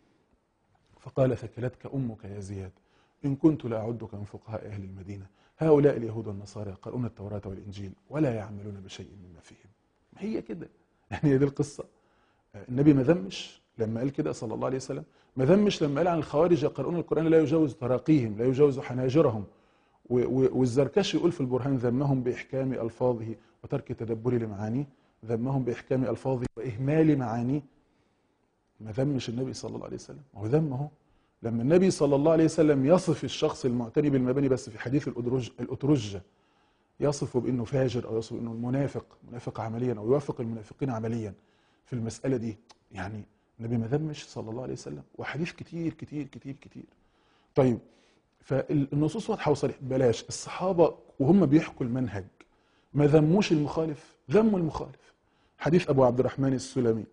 فقال ثكلتك امك يا زياد ان كنت لاعدك من فقهاء اهل المدينه هؤلاء اليهود والنصارى يقرؤون التوراه والانجيل ولا يعملون بشيء مما فيهم ما هي كده يعني هي دي القصه النبي ما ذمش لما قال كده صلى الله عليه وسلم ما ذمش لما قال عن الخوارج يقرؤون القران لا يجاوز تراقيهم لا يجاوز حناجرهم و- و- والزركشي يقول في البرهان ذمهم باحكام الفاظه وترك تدبر لمعانيه ذمهم باحكام الفاظه واهمال معانيه ما ذمش النبي صلى الله عليه وسلم هو ذمه لما النبي صلى الله عليه وسلم يصف الشخص المعتني بالمباني بس في حديث الأدرج الأترجة يصفه بأنه فاجر أو يصفه بأنه منافق منافق عمليا أو يوافق المنافقين عمليا في المسألة دي يعني النبي ما ذمش صلى الله عليه وسلم وحديث كتير كتير كتير كتير طيب فالنصوص واضحة وصريحة بلاش الصحابة وهم بيحكوا المنهج ما ذموش المخالف ذموا المخالف حديث أبو عبد الرحمن السلمي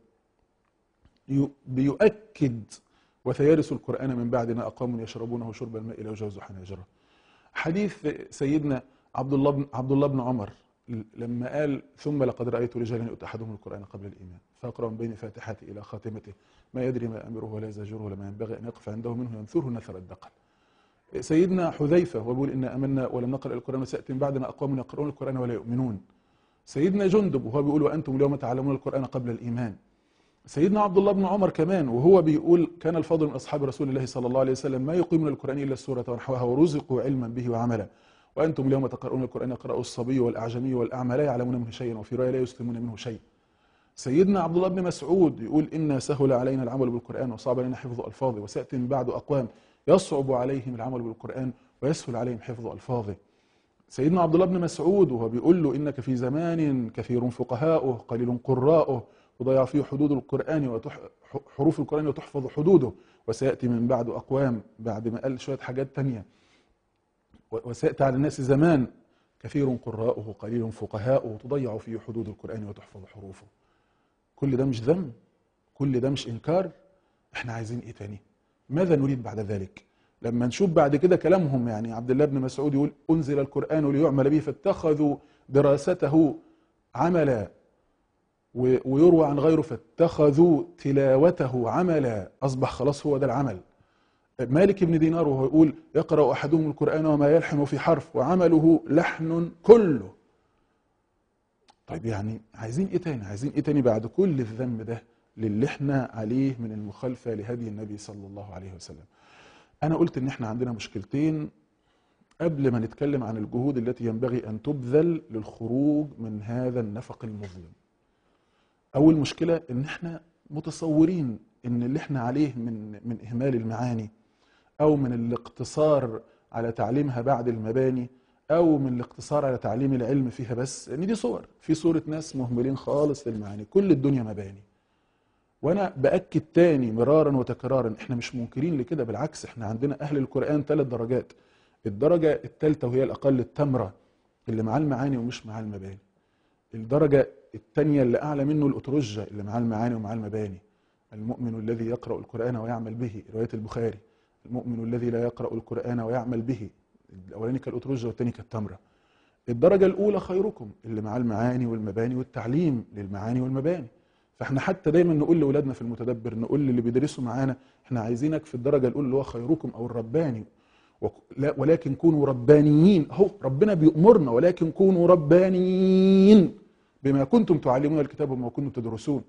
يو- بيؤكد وسيرث القرآن من بعدنا أقوام يشربونه شرب الماء لا يجاوز حناجره حديث سيدنا عبد الله بن عبد الله بن عمر لما قال ثم لقد رأيت رجالا يؤتى أحدهم القرآن قبل الإيمان فأقرأ من بين فاتحته إلى خاتمته ما يدري ما أمره ولا يزجره ولا ما ينبغي أن يقف عنده منه ينثره نثر الدقل سيدنا حذيفة وهو بيقول إنا آمنا ولم نقرأ القرآن وسيأتي من بعدنا أقوام يقرؤون القرآن ولا يؤمنون سيدنا جندب وهو بيقول وأنتم اليوم تعلمون القرآن قبل الإيمان سيدنا عبد الله بن عمر كمان وهو بيقول كان الفضل من اصحاب رسول الله صلى الله عليه وسلم ما يقيمون القران الا السوره ونحوها ورزقوا علما به وعملا وانتم اليوم تقرؤون القران يقرأ الصبي والاعجمي والاعمى لا يعلمون منه شيئا وفي روايه لا يسلمون منه شيء سيدنا عبد الله بن مسعود يقول إنا سهل علينا العمل بالقرآن وصعب علينا حفظ ألفاظه وسيأتي من بعد أقوام يصعب عليهم العمل بالقرآن ويسهل عليهم حفظ ألفاظه سيدنا عبد الله بن مسعود وهو بيقول له إنك في زمان كثير فقهاؤه قليل قراؤه وضيع فيه حدود القرآن وتح حروف القرآن وتحفظ حدوده وسيأتي من بعد أقوام بعد ما قال شوية حاجات تانية وسيأتي على الناس زمان كثير قراؤه قليل فقهاؤه تضيع فيه حدود القرآن وتحفظ حروفه كل ده مش ذم كل ده مش إنكار احنا عايزين ايه تاني ماذا نريد بعد ذلك لما نشوف بعد كده كلامهم يعني عبد الله بن مسعود يقول أنزل القرآن ليعمل به فاتخذوا دراسته عملا ويروى عن غيره فاتخذوا تلاوته عملا أصبح خلاص هو ده العمل مالك بن دينار وهو يقول يقرأ أحدهم القرآن وما يلحن في حرف وعمله لحن كله طيب يعني عايزين ايه تاني عايزين ايه تاني بعد كل الذنب ده للي احنا عليه من المخالفة لهدي النبي صلى الله عليه وسلم انا قلت ان احنا عندنا مشكلتين قبل ما نتكلم عن الجهود التي ينبغي ان تبذل للخروج من هذا النفق المظلم اول مشكلة ان احنا متصورين ان اللي احنا عليه من من اهمال المعاني او من الاقتصار على تعليمها بعد المباني او من الاقتصار على تعليم العلم فيها بس ان دي صور في صورة ناس مهملين خالص للمعاني كل الدنيا مباني وانا باكد تاني مرارا وتكرارا احنا مش منكرين لكده بالعكس احنا عندنا اهل القران ثلاث درجات الدرجه الثالثه وهي الاقل التمره اللي معاه المعاني ومش معاه المباني الدرجه الثانيه اللي اعلى منه الاترجه اللي معاه المعاني ومعاه المباني المؤمن الذي يقرا القران ويعمل به روايه البخاري المؤمن الذي لا يقرا القران ويعمل به الاولاني كالاترجه والثاني كالتمره الدرجه الاولى خيركم اللي معاه المعاني والمباني والتعليم للمعاني والمباني فاحنا حتى دايما نقول لاولادنا في المتدبر نقول للي بيدرسوا معانا احنا عايزينك في الدرجه الاولى اللي هو خيركم او الرباني وك- لا- ولكن كونوا ربانيين اهو ربنا بيأمرنا ولكن كونوا ربانيين بما كنتم تعلمون الكتاب وما كنتم تدرسون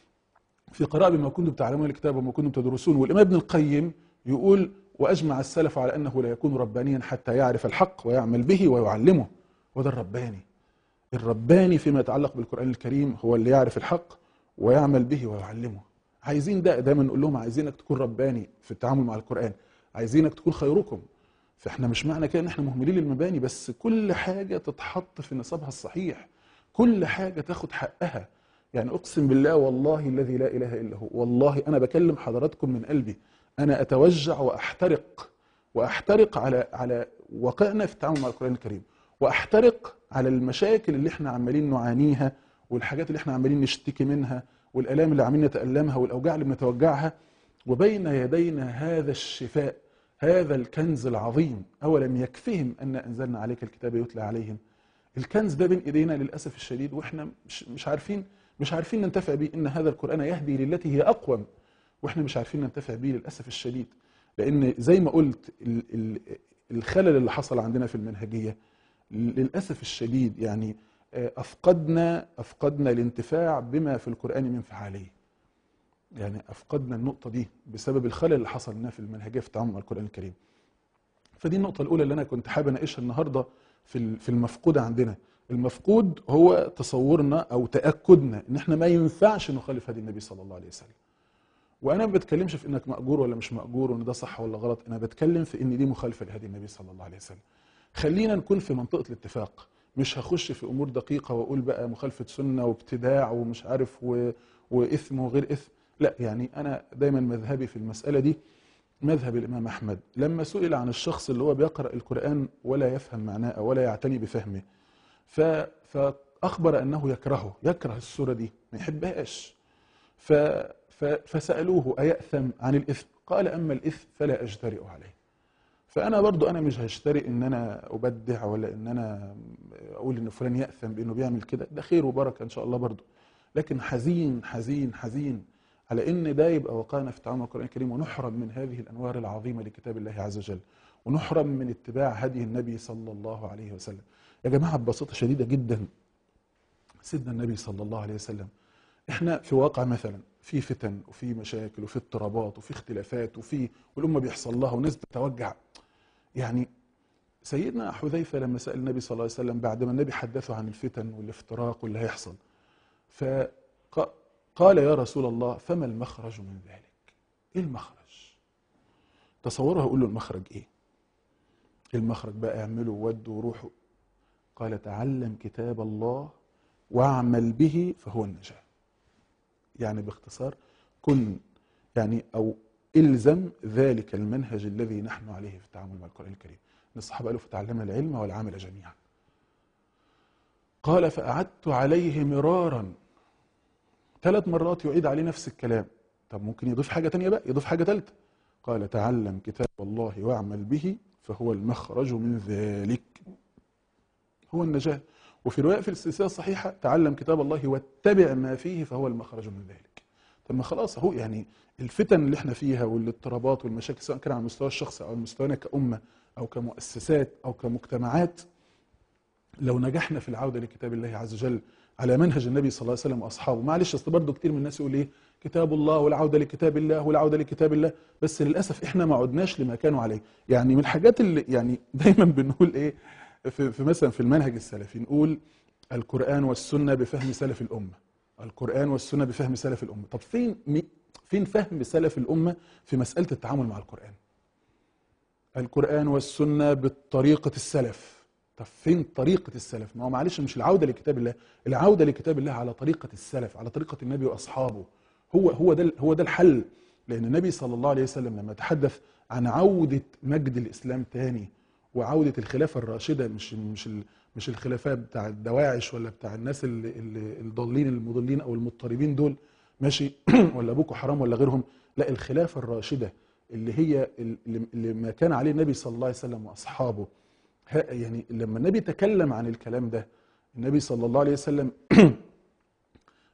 في قراءة بما كنتم تعلمون الكتاب وما كنتم تدرسون والإمام ابن القيم يقول وأجمع السلف على أنه لا يكون ربانيا حتى يعرف الحق ويعمل به ويعلمه وده الرباني الرباني فيما يتعلق بالقرآن الكريم هو اللي يعرف الحق ويعمل به ويعلمه عايزين ده دايما نقول لهم عايزينك تكون رباني في التعامل مع القرآن عايزينك تكون خيركم فاحنا مش معنى كده ان احنا مهملين للمباني بس كل حاجة تتحط في نصابها الصحيح كل حاجة تاخد حقها يعني اقسم بالله والله الذي لا اله الا هو والله انا بكلم حضراتكم من قلبي انا اتوجع واحترق واحترق على على واقعنا في التعامل مع القران الكريم واحترق على المشاكل اللي احنا عمالين نعانيها والحاجات اللي احنا عمالين نشتكي منها والالام اللي عمالين نتالمها والاوجاع اللي بنتوجعها وبين يدينا هذا الشفاء هذا الكنز العظيم اولم يكفهم ان انزلنا عليك الكتاب يتلى عليهم الكنز ده بين ايدينا للاسف الشديد واحنا مش مش عارفين مش عارفين ننتفع بيه ان هذا القران يهدي للتي هي اقوم واحنا مش عارفين ننتفع بيه للاسف الشديد لان زي ما قلت ال- ال- الخلل اللي حصل عندنا في المنهجيه للاسف الشديد يعني آه، افقدنا افقدنا الانتفاع بما في القران من فعاليه يعني افقدنا النقطه دي بسبب الخلل اللي حصل لنا في المنهجيه في التعامل مع القران الكريم فدي النقطه الاولى اللي انا كنت حابب اناقشها النهارده في ال- في المفقود عندنا المفقود هو تصورنا او تاكدنا ان احنا ما ينفعش نخالف هدي النبي صلى الله عليه وسلم وانا ما بتكلمش في انك ماجور ولا مش ماجور وان ده صح ولا غلط انا بتكلم في ان دي مخالفه لهدي النبي صلى الله عليه وسلم خلينا نكون في منطقه الاتفاق مش هخش في امور دقيقه واقول بقى مخالفه سنه وابتداع ومش عارف و... واثم وغير اثم لا يعني انا دايما مذهبي في المساله دي مذهب الامام احمد لما سئل عن الشخص اللي هو بيقرا القران ولا يفهم معناه أو ولا يعتني بفهمه ف... فاخبر انه يكرهه يكره السوره دي ما يحبهاش ف... ف... فسالوه اياثم عن الاثم قال اما الاثم فلا اجترئ عليه فانا برضو انا مش هشتري ان انا ابدع ولا ان انا اقول ان فلان ياثم بانه بيعمل كده ده خير وبركه ان شاء الله برضو لكن حزين حزين حزين على ان ده يبقى وقعنا في تعامل القران الكريم ونحرم من هذه الانوار العظيمه لكتاب الله عز وجل ونحرم من اتباع هدي النبي صلى الله عليه وسلم يا جماعه ببساطه شديده جدا سيدنا النبي صلى الله عليه وسلم احنا في واقع مثلا في فتن وفي مشاكل وفي اضطرابات وفي اختلافات وفي والامه بيحصل لها وناس بتتوجع يعني سيدنا حذيفه لما سال النبي صلى الله عليه وسلم بعد ما النبي حدثه عن الفتن والافتراق واللي هيحصل فقال يا رسول الله فما المخرج من ذلك ايه المخرج تصوروا هقول له المخرج ايه المخرج بقى اعملوا ودوا وروحوا قال تعلم كتاب الله واعمل به فهو النجاة يعني باختصار كن يعني أو إلزم ذلك المنهج الذي نحن عليه في التعامل مع القرآن الكريم إن الصحابة قالوا فتعلمنا العلم والعمل جميعا قال فأعدت عليه مرارا ثلاث مرات يعيد عليه نفس الكلام طب ممكن يضيف حاجة تانية بقى يضيف حاجة ثالثة قال تعلم كتاب الله واعمل به فهو المخرج من ذلك هو النجاة وفي رواية في السلسلة الصحيحة تعلم كتاب الله واتبع ما فيه فهو المخرج من ذلك طب ما خلاص اهو يعني الفتن اللي احنا فيها والاضطرابات والمشاكل سواء كان على المستوى الشخصي او على مستوانا كأمة او كمؤسسات او كمجتمعات لو نجحنا في العودة لكتاب الله عز وجل على منهج النبي صلى الله عليه وسلم واصحابه معلش اصل برضه كتير من الناس يقول ايه كتاب الله والعودة لكتاب الله والعودة لكتاب الله بس للاسف احنا ما عدناش لما كانوا عليه يعني من الحاجات اللي يعني دايما بنقول ايه في, في مثلا في المنهج السلفي نقول القرآن والسنة بفهم سلف الأمة القرآن والسنة بفهم سلف الأمة طب فين مي- فين فهم سلف الأمة في مسألة التعامل مع القرآن القرآن والسنة بطريقة السلف طب فين طريقة السلف ما هو معلش مش العودة لكتاب الله العودة لكتاب الله على طريقة السلف على طريقة النبي وأصحابه هو هو ده هو ده الحل لأن النبي صلى الله عليه وسلم لما تحدث عن عودة مجد الإسلام تاني وعودة الخلافة الراشدة مش مش ال- مش الخلافة بتاع الدواعش ولا بتاع الناس اللي اللي- الضالين المضلين او المضطربين دول ماشي ولا بوكو حرام ولا غيرهم لا الخلافة الراشدة اللي هي اللي اللي ما كان عليه النبي صلى الله عليه وسلم واصحابه ها- يعني لما النبي تكلم عن الكلام ده النبي صلى الله عليه وسلم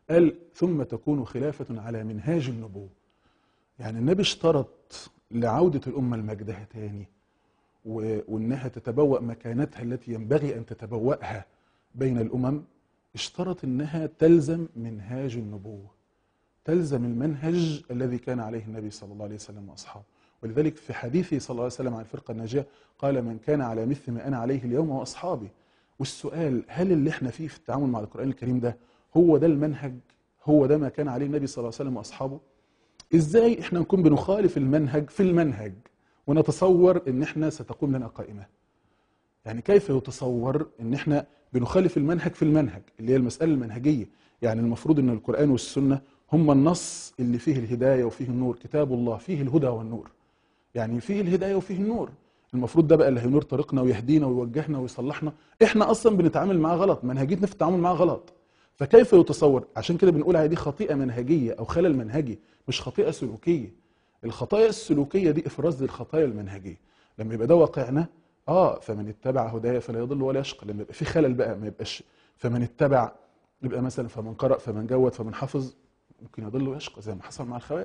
قال ثم تكون خلافة على منهاج النبوة يعني النبي اشترط لعودة الأمة لمجدها تاني و- وإنها تتبوأ مكانتها التي ينبغي أن تتبوأها بين الأمم اشترط إنها تلزم منهاج النبوة تلزم المنهج الذي كان عليه النبي صلى الله عليه وسلم واصحابه ولذلك في حديثه صلى الله عليه وسلم عن الفرقه الناجيه قال من كان على مثل ما انا عليه اليوم واصحابي والسؤال هل اللي احنا فيه في التعامل مع القران الكريم ده هو ده المنهج هو ده ما كان عليه النبي صلى الله عليه وسلم واصحابه ازاي احنا نكون بنخالف المنهج في المنهج ونتصور ان احنا ستقوم لنا قائمه يعني كيف يتصور ان احنا بنخالف المنهج في المنهج اللي هي المساله المنهجيه يعني المفروض ان القران والسنه هم النص اللي فيه الهدايه وفيه النور كتاب الله فيه الهدى والنور يعني فيه الهدايه وفيه النور المفروض ده بقى اللي هينور طريقنا ويهدينا ويوجهنا ويصلحنا احنا اصلا بنتعامل معاه غلط منهجيتنا في التعامل معاه غلط فكيف يتصور عشان كده بنقول على دي خطيئه منهجيه او خلل منهجي مش خطيئه سلوكيه الخطايا السلوكيه دي افراز للخطايا المنهجيه لما يبقى ده واقعنا اه فمن اتبع هدايا فلا يضل ولا يشقى لما يبقى في خلل بقى ما يبقاش فمن اتبع يبقى مثلا فمن قرأ فمن جود فمن حفظ ممكن يضل ويشقى زي ما حصل مع الخوارج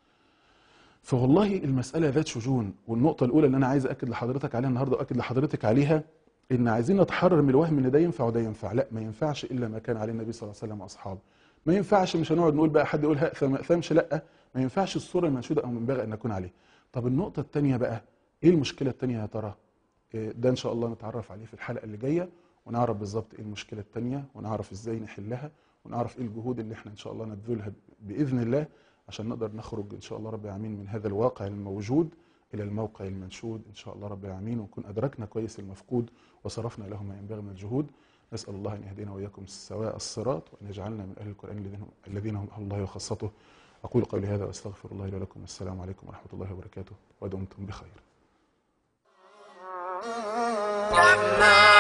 فوالله المسألة ذات شجون والنقطة الأولى اللي أنا عايز أكد لحضرتك عليها النهاردة وأكد لحضرتك عليها إن عايزين نتحرر من الوهم إن ده ينفع وده ينفع لا ما ينفعش إلا ما كان عليه النبي صلى الله عليه وسلم وأصحابه ما ينفعش مش هنقعد نقول بقى حد يقول هأثم ما أثمش لا ما ينفعش الصورة المنشودة أو من ينبغي أن نكون عليه طب النقطة الثانية بقى إيه المشكلة الثانية يا ترى إيه ده إن شاء الله نتعرف عليه في الحلقة اللي جاية ونعرف بالظبط إيه المشكلة الثانية ونعرف إزاي نحلها ونعرف إيه الجهود اللي إحنا إن شاء الله نبذلها بإذن الله عشان نقدر نخرج ان شاء الله رب العالمين من هذا الواقع الموجود الى الموقع المنشود ان شاء الله رب العالمين ونكون ادركنا كويس المفقود وصرفنا له ما ينبغي من الجهود نسال الله ان يهدينا واياكم سواء الصراط وان يجعلنا من اهل القران الذين هم الذين هم اهل الله وخاصته اقول قولي هذا واستغفر الله لي ولكم والسلام عليكم ورحمه الله وبركاته ودمتم بخير رحمن